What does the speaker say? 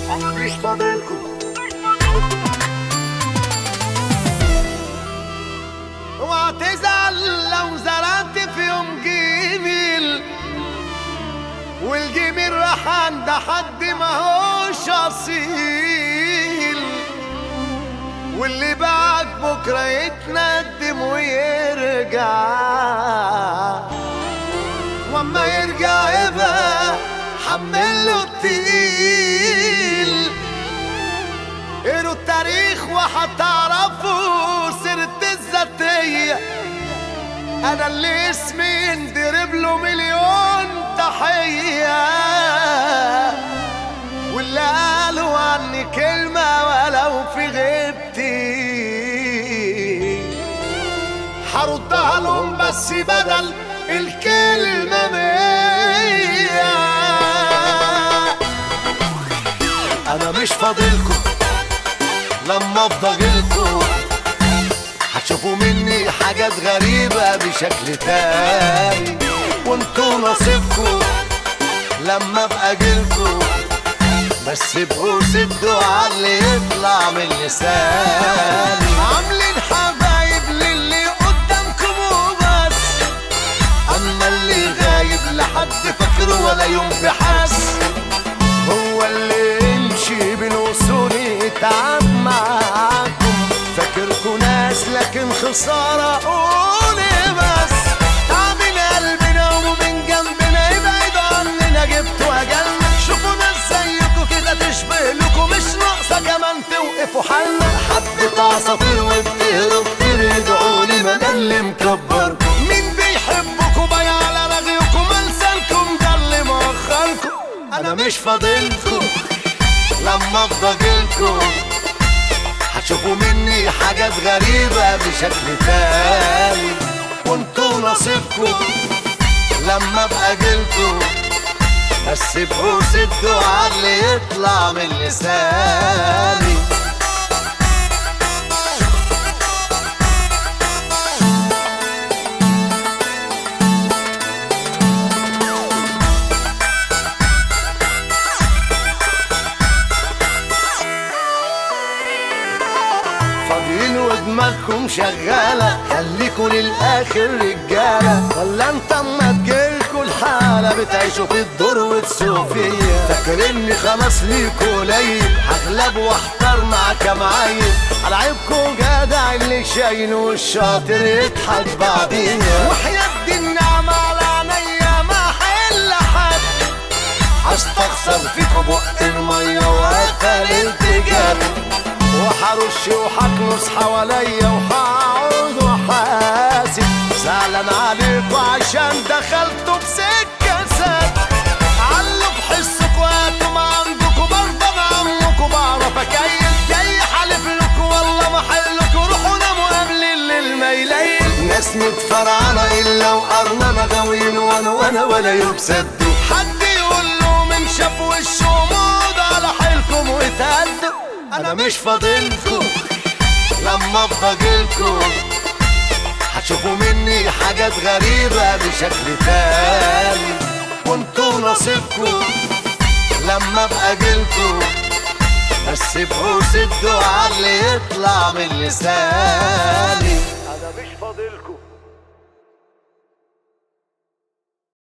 مش فاضلكم اوعى تزعل لو زرعت في يوم جميل والجميل راح عند حد ما هوش اصيل واللي باعك بكره يتندم ويرجع واما يرجع يبقى حمله التقيل قروا التاريخ وهتعرفوا سيرة الذاتية أنا اللي اسمي يندرب له مليون تحية واللي قالوا عني كلمة ولو في غيبتي هردها لهم بس بدل الكلمة مية أنا مش فاضلكم لما افضى جيلكم هتشوفوا مني حاجات غريبة بشكل تاني وانتوا نصيبكم لما ابقى جيلكم بس ابقوا سدوا على اللي يطلع من لساني عاملين حبايب للي قدامكم وبس اما اللي غايب لحد فاكره ولا يوم بحس هو اللي يمشي بالوصول يتعب معاكم فاكركوا ناس لكن خسارة قولي بس تعبين قلبنا ومن جنبنا يبعدوا عننا جبتوا أجلنا شوفوا ناس زيكوا كده تشبه لكم مش ناقصة كمان توقفوا حالنا حبة عصافير وبتهروا كتير ادعوا لي ما ده اللي مكبر مين بيحبكوا بايع على رغيكم لسانكم ده اللي مأخركم أنا مش فاضلكم لما افضى جيلكم هتشوفوا مني حاجات غريبة بشكل تاني وانتوا نصيبكم لما ابقى جيلكم بس ابقوا سدوا على اللي يطلع من لساني فاضيين ودماغكم شغالة خليكوا للآخر رجالة ولا انت اما تجيلكوا الحالة بتعيشوا في الدور وتسوقوا فيا فاكريني خلاص ليكوا قليل هغلب واحتار مع كام عيل العيبكوا جدع اللي شايل والشاطر يضحك بعدينا وحياة دي النعمة على عينيا ما حل حد هستخسر فيكوا بق المية وقتل التجاب وحرش وحكنس حواليا وهقعد وحاسب زعلان عليكوا عشان دخلتوا بسكة سد علوا بحسكوا هاتوا ما عندكوا برضه بعمكوا بعرف اكيل جاي حالف لكوا والله ما حلكوا روحوا ناموا قبل الليل ما يليل ناس متفرعنة الا وقرنا غاويين وانا وانا ولا يبسدوا حد يقول له من شاف وشه موضة على حيلكم وتهدوا انا مش فاضلكم لما افضى جيلكم هتشوفوا مني حاجات غريبة بشكل تاني وانتوا نصيبكم لما ابقى جيلكم بس ابقوا سدوا على اللي يطلع من لساني انا مش فاضلكم